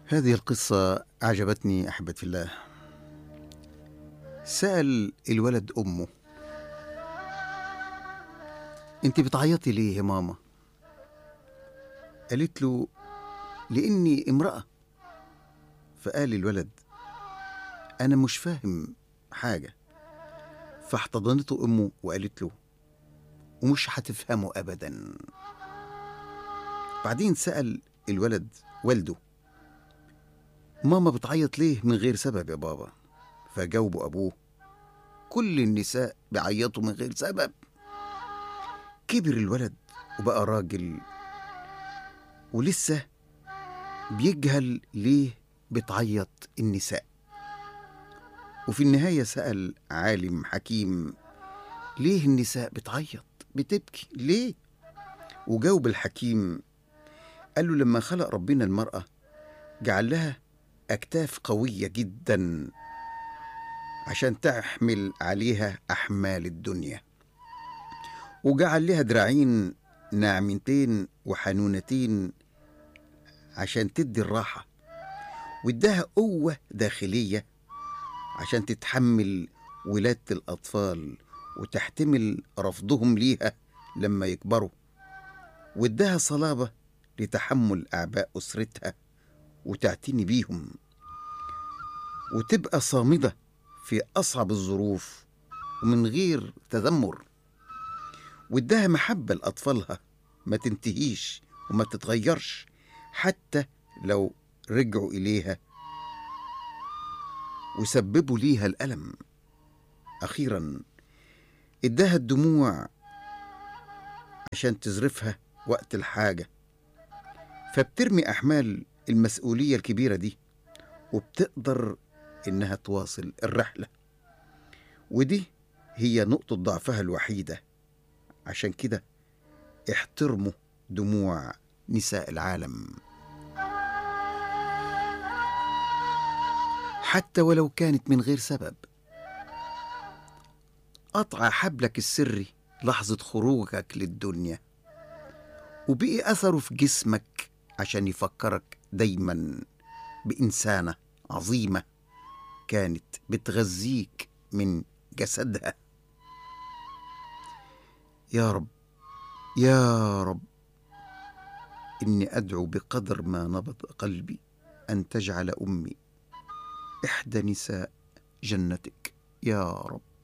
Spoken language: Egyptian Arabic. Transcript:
هذه القصة أعجبتني أحبتي الله سأل الولد أمه أنت بتعيطي ليه يا ماما؟ قالت له لإني امرأة فقال الولد أنا مش فاهم حاجة فاحتضنته أمه وقالت له ومش هتفهمه أبدا بعدين سأل الولد والده ماما بتعيط ليه من غير سبب يا بابا فجاوبه أبوه كل النساء بيعيطوا من غير سبب كبر الولد وبقى راجل ولسه بيجهل ليه بتعيط النساء وفي النهاية سأل عالم حكيم ليه النساء بتعيط بتبكي ليه وجاوب الحكيم قال له لما خلق ربنا المرأة جعل لها أكتاف قوية جدا عشان تحمل عليها أحمال الدنيا وجعل لها دراعين ناعمتين وحنونتين عشان تدي الراحة واداها قوة داخلية عشان تتحمل ولادة الأطفال وتحتمل رفضهم ليها لما يكبروا واداها صلابة لتحمل أعباء أسرتها وتعتني بيهم وتبقى صامدة في أصعب الظروف ومن غير تذمر واداها محبة لأطفالها ما تنتهيش وما تتغيرش حتى لو رجعوا إليها وسببوا ليها الألم أخيرا اداها الدموع عشان تزرفها وقت الحاجة فبترمي أحمال المسؤولية الكبيرة دي وبتقدر إنها تواصل الرحلة ودي هي نقطة ضعفها الوحيدة عشان كده احترموا دموع نساء العالم حتى ولو كانت من غير سبب قطع حبلك السري لحظة خروجك للدنيا وبقي أثره في جسمك عشان يفكرك دايما بإنسانة عظيمة كانت بتغذيك من جسدها يا رب يا رب إني أدعو بقدر ما نبض قلبي أن تجعل أمي إحدى نساء جنتك يا رب